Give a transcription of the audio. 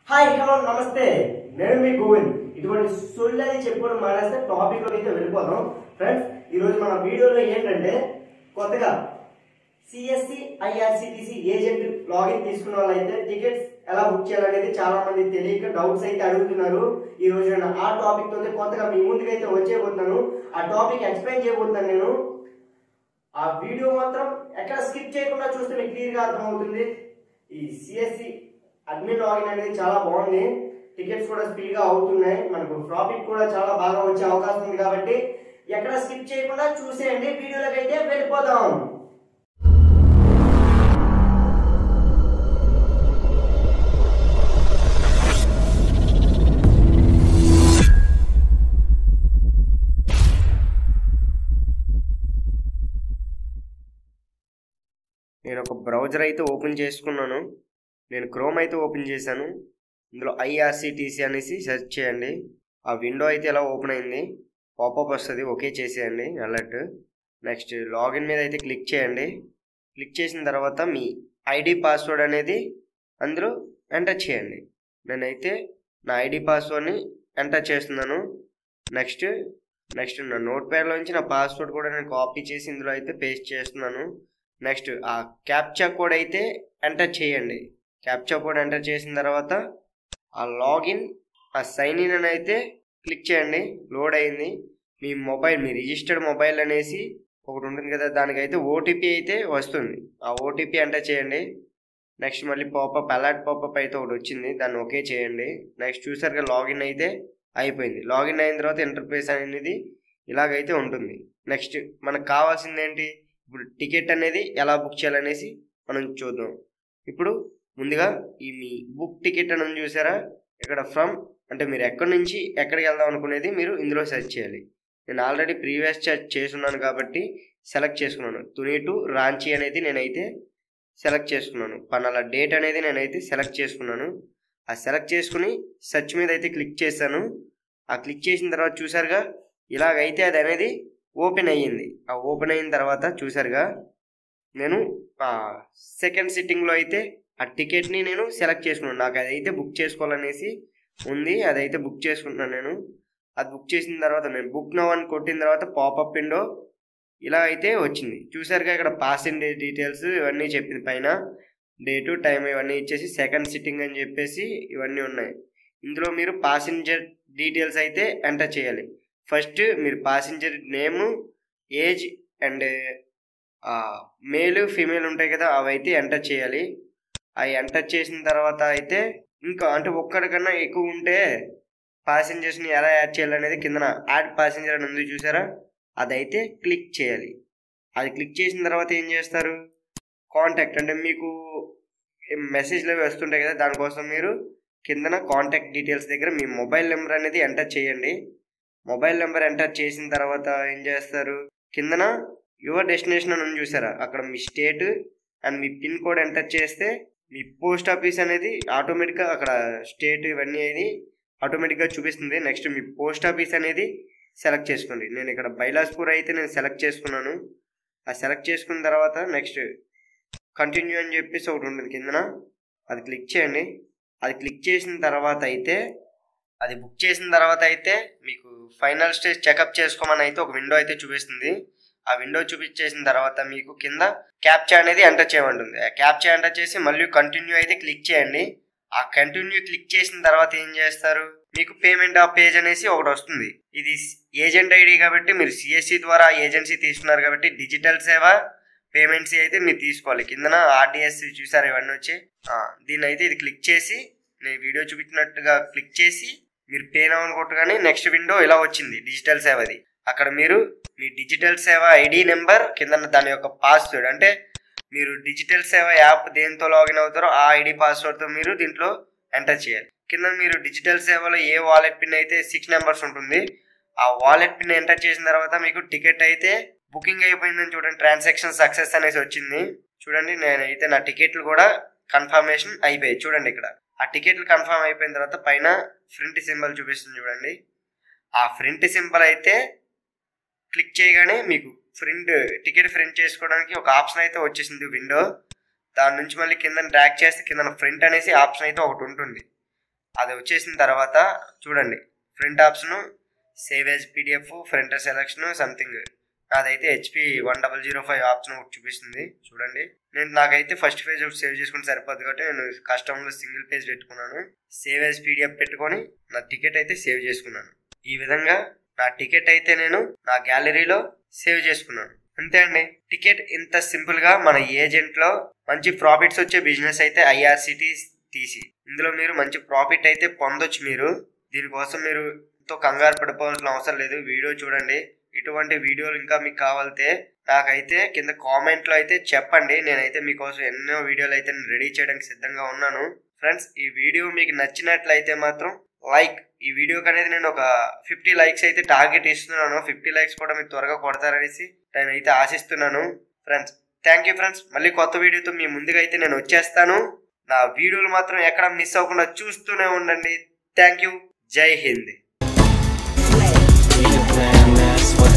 hi hello నమస్తే నేను మీ గోవింద్ ఇటువంటి సొల్లని చెప్పుకోవడం మానేస్తే టాపిక్ లోకి అయితే వెళ్ళిపోదాం ఫ్రెండ్స్ ఈ రోజు మన వీడియోలో ఏంటంటే కొత్తగా సిఎస్సి ఐఆర్సిటిసి ఏజెంట్ లాగిన్ తీసుకున్న వాళ్ళైతే టికెట్స్ ఎలా బుక్ చేయాలనేది చాలా మంది తెలియక డౌట్స్ అయితే అడుగుతున్నారు ఈ రోజు నేను ఆ టాపిక్ తోనే కొత్తగా మీ ముందుకు అయితే వచ్చేయబోతున్నాను ఆ టాపిక్ ఎక్స్ప్లెయిన్ చేయబోతున్నాను నేను ఆ వీడియో మాత్రం ఎక్కడ స్కిప్ చేయకుండా చూస్తే మీకు క్లియర్గా అర్థమవుతుంది ఈ సిఎస్సి అడ్మిన్ లాగిన్ అనేది చాలా బాగుంది టికెట్స్ కూడా స్పీడ్ గా అవుతున్నాయి మనకు ప్రాఫిట్ కూడా చాలా బాగా వచ్చే అవకాశం ఉంది కాబట్టి ఎక్కడ స్కిప్ చేయకుండా చూసేయండి వీడియోలోకి అయితే వెళ్ళిపోదాం నేను ఒక బ్రౌజర్ అయితే ఓపెన్ చేసుకున్నాను నేను క్రోమ్ అయితే ఓపెన్ చేశాను ఇందులో ఐఆర్సిటీసీ అనేసి సెర్చ్ చేయండి ఆ విండో అయితే ఎలా ఓపెన్ అయింది పాపప్ వస్తుంది ఓకే చేసేయండి అలర్ట్ నెక్స్ట్ లాగిన్ మీద అయితే క్లిక్ చేయండి క్లిక్ చేసిన తర్వాత మీ ఐడి పాస్వర్డ్ అనేది అందులో ఎంటర్ చేయండి నేనైతే నా ఐడి పాస్వర్డ్ని ఎంటర్ చేస్తున్నాను నెక్స్ట్ నెక్స్ట్ నా నోట్ ప్యాడ్లోంచి నా పాస్వర్డ్ కూడా నేను కాపీ చేసి ఇందులో అయితే పేస్ట్ చేస్తున్నాను నెక్స్ట్ ఆ క్యాప్చా కోడ్ అయితే ఎంటర్ చేయండి క్యాప్చా కోడ్ ఎంటర్ చేసిన తర్వాత ఆ లాగిన్ ఆ సైన్ ఇన్ అని అయితే క్లిక్ చేయండి లోడ్ అయింది మీ మొబైల్ మీ రిజిస్టర్డ్ మొబైల్ అనేసి ఒకటి ఉంటుంది కదా దానికైతే ఓటీపీ అయితే వస్తుంది ఆ ఓటీపీ ఎంటర్ చేయండి నెక్స్ట్ మళ్ళీ పాపప్ అలర్ట్ పాపప్ అయితే ఒకటి వచ్చింది దాన్ని ఓకే చేయండి నెక్స్ట్ చూసారుగా లాగిన్ అయితే అయిపోయింది లాగిన్ అయిన తర్వాత ఇంటర్ఫేస్ అనేది ఇలాగైతే ఉంటుంది నెక్స్ట్ మనకు కావాల్సింది ఏంటి ఇప్పుడు టికెట్ అనేది ఎలా బుక్ చేయాలనేసి మనం చూద్దాం ఇప్పుడు ముందుగా ఈ మీ బుక్ టికెట్ అని ఉంది చూసారా ఇక్కడ ఫ్రమ్ అంటే మీరు ఎక్కడి నుంచి ఎక్కడికి వెళ్దాం అనుకునేది మీరు ఇందులో సెర్చ్ చేయాలి నేను ఆల్రెడీ ప్రీవియస్ సెర్చ్ చేసున్నాను కాబట్టి సెలెక్ట్ చేసుకున్నాను తుని టు రాంచీ అనేది నేనైతే సెలెక్ట్ చేసుకున్నాను పన్నాల డేట్ అనేది నేనైతే సెలెక్ట్ చేసుకున్నాను ఆ సెలెక్ట్ చేసుకుని సెర్చ్ మీద అయితే క్లిక్ చేశాను ఆ క్లిక్ చేసిన తర్వాత చూసారుగా ఇలాగైతే అది అనేది ఓపెన్ అయ్యింది ఆ ఓపెన్ అయిన తర్వాత చూసారుగా నేను సెకండ్ సిట్టింగ్లో అయితే ఆ టికెట్ని నేను సెలెక్ట్ చేసుకున్నాను నాకు అదైతే బుక్ చేసుకోవాలనేసి ఉంది అదైతే బుక్ చేసుకుంటున్నాను నేను అది బుక్ చేసిన తర్వాత నేను బుక్ నవ్ అని కొట్టిన తర్వాత పాపప్ విండో ఇలా అయితే వచ్చింది చూసారుగా ఇక్కడ పాసింజర్ డీటెయిల్స్ ఇవన్నీ చెప్పింది పైన డేటు టైం ఇవన్నీ ఇచ్చేసి సెకండ్ సిట్టింగ్ అని చెప్పేసి ఇవన్నీ ఉన్నాయి ఇందులో మీరు పాసింజర్ డీటెయిల్స్ అయితే ఎంటర్ చేయాలి ఫస్ట్ మీరు passenger name age and male female ఉంటాయి కదా అవి అయితే ఎంటర్ చేయాలి అవి ఎంటర్ చేసిన తర్వాత అయితే ఇంకా అంటే ఒక్కడికన్నా ఎక్కువ ఉంటే ప్యాసింజర్స్ని ఎలా యాడ్ చేయాలనేది కిందన యాడ్ ప్యాసింజర్ అని ఉంది చూసారా అదైతే క్లిక్ చేయాలి అది క్లిక్ చేసిన తర్వాత ఏం చేస్తారు కాంటాక్ట్ అంటే మీకు మెసేజ్లు అవి వస్తుంటాయి కదా దానికోసం మీరు కిందన కాంటాక్ట్ డీటెయిల్స్ దగ్గర మీ మొబైల్ నెంబర్ అనేది ఎంటర్ చేయండి మొబైల్ నెంబర్ ఎంటర్ చేసిన తర్వాత ఏం చేస్తారు కిందన యువర్ డెస్టినేషన్ అని ఉంది చూసారా అక్కడ మీ స్టేట్ అండ్ మీ పిన్ కోడ్ ఎంటర్ చేస్తే మీ పోస్ట్ ఆఫీస్ అనేది ఆటోమేటిక్గా అక్కడ స్టేట్ ఇవన్నీ అనేది ఆటోమేటిక్గా చూపిస్తుంది నెక్స్ట్ మీ పోస్ట్ ఆఫీస్ అనేది సెలెక్ట్ చేసుకోండి నేను ఇక్కడ బైలాస్పూర్ అయితే నేను సెలెక్ట్ చేసుకున్నాను ఆ సెలెక్ట్ చేసుకున్న తర్వాత నెక్స్ట్ కంటిన్యూ అని చెప్పేసి ఒకటి ఉంటుంది కిందన అది క్లిక్ చేయండి అది క్లిక్ చేసిన తర్వాత అయితే అది బుక్ చేసిన తర్వాత అయితే మీకు ఫైనల్ స్టేజ్ చెకప్ చేసుకోమని అయితే ఒక విండో అయితే చూపిస్తుంది ఆ విండో చూపించేసిన తర్వాత మీకు కింద క్యాప్చా అనేది ఎంటర్ చేయమంటుంది ఆ క్యాప్చా ఎంటర్ చేసి మళ్ళీ కంటిన్యూ అయితే క్లిక్ చేయండి ఆ కంటిన్యూ క్లిక్ చేసిన తర్వాత ఏం చేస్తారు మీకు పేమెంట్ ఆఫ్ పేజ్ అనేసి ఒకటి వస్తుంది ఇది ఏజెంట్ ఐడి కాబట్టి మీరు సిఎస్సి ద్వారా ఏజెన్సీ తీసుకున్నారు కాబట్టి డిజిటల్ సేవ పేమెంట్స్ అయితే మీరు తీసుకోవాలి కిందన ఆర్డిఎస్ చూసారు ఇవన్నీ వచ్చి దీన్ని అయితే ఇది క్లిక్ చేసి నేను వీడియో చూపించినట్టుగా క్లిక్ చేసి మీరు పే నౌన్ కొట్టగానే నెక్స్ట్ విండో ఇలా వచ్చింది డిజిటల్ సేవది అక్కడ మీరు మీ డిజిటల్ సేవ ఐడి నెంబర్ కింద దాని యొక్క పాస్వర్డ్ అంటే మీరు డిజిటల్ సేవ యాప్ దేంతో లాగిన్ అవుతారో ఆ ఐడి పాస్వర్డ్తో మీరు దీంట్లో ఎంటర్ చేయాలి కింద మీరు డిజిటల్ సేవలో ఏ వాలెట్ పిన్ అయితే సిక్స్ నెంబర్స్ ఉంటుంది ఆ వాలెట్ పిన్ ఎంటర్ చేసిన తర్వాత మీకు టికెట్ అయితే బుకింగ్ అయిపోయిందని చూడండి ట్రాన్సాక్షన్ సక్సెస్ అనేసి వచ్చింది చూడండి నేనైతే నా టికెట్లు కూడా కన్ఫర్మేషన్ అయిపోయాయి చూడండి ఇక్కడ ఆ టికెట్లు కన్ఫర్మ్ అయిపోయిన తర్వాత పైన ఫ్రంట్ సింబల్ చూపిస్తుంది చూడండి ఆ ఫ్రంట్ సింబల్ అయితే క్లిక్ చేయగానే మీకు ప్రింట్ టికెట్ ప్రింట్ చేసుకోవడానికి ఒక ఆప్షన్ అయితే వచ్చేసింది విండో దాని నుంచి మళ్ళీ కింద డ్రాగ్ చేస్తే కింద ప్రింట్ అనేసి ఆప్షన్ అయితే ఒకటి ఉంటుంది అది వచ్చేసిన తర్వాత చూడండి front option save as PDF front selection something అదైతే HP one double zero five option ఒకటి చూపిస్తుంది చూడండి నేను నాకైతే ఫస్ట్ పేజ్ ఒకటి సేవ్ చేసుకుంటే సరిపోద్ది కాబట్టి నేను కస్టమర్లో సింగిల్ పేజ్ పెట్టుకున్నాను సేవ్ యాజ్ పీడిఎఫ్ పెట్టుకొని నా టికెట్ అయితే సేవ్ చేసుకున్నాను ఈ విధంగా నా టికెట్ అయితే నేను నా గ్యాలరీలో సేవ్ చేసుకున్నాను అంతే అండి టికెట్ ఇంత సింపుల్ గా మన ఏజెంట్ లో మంచి ప్రాఫిట్స్ వచ్చే బిజినెస్ అయితే ఐఆర్సిటీ తీసి ఇందులో మీరు మంచి ప్రాఫిట్ అయితే పొందొచ్చు మీరు దీనికోసం మీరు ఎంతో కంగారు పడిపోవాల్సిన అవసరం లేదు వీడియో చూడండి ఇటువంటి వీడియోలు ఇంకా మీకు కావాలితే నాకైతే కింద కామెంట్లో అయితే చెప్పండి నేనైతే మీకోసం ఎన్నో వీడియోలు అయితే రెడీ చేయడానికి సిద్ధంగా ఉన్నాను ఫ్రెండ్స్ ఈ వీడియో మీకు నచ్చినట్లయితే మాత్రం లైక్ ఈ వీడియోకి అనేది నేను ఒక ఫిఫ్టీ లైక్స్ అయితే టార్గెట్ ఇస్తున్నాను ఫిఫ్టీ లైక్స్ కూడా మీరు త్వరగా కొడతారనేసి నేనైతే ఆశిస్తున్నాను ఫ్రెండ్స్ థ్యాంక్ యూ ఫ్రెండ్స్ మళ్ళీ కొత్త వీడియోతో మీ ముందుగా అయితే నేను వచ్చేస్తాను నా వీడియోలు మాత్రం ఎక్కడ మిస్ అవ్వకుండా చూస్తూనే ఉండండి థ్యాంక్ యూ జై హింద్ Damn, that's what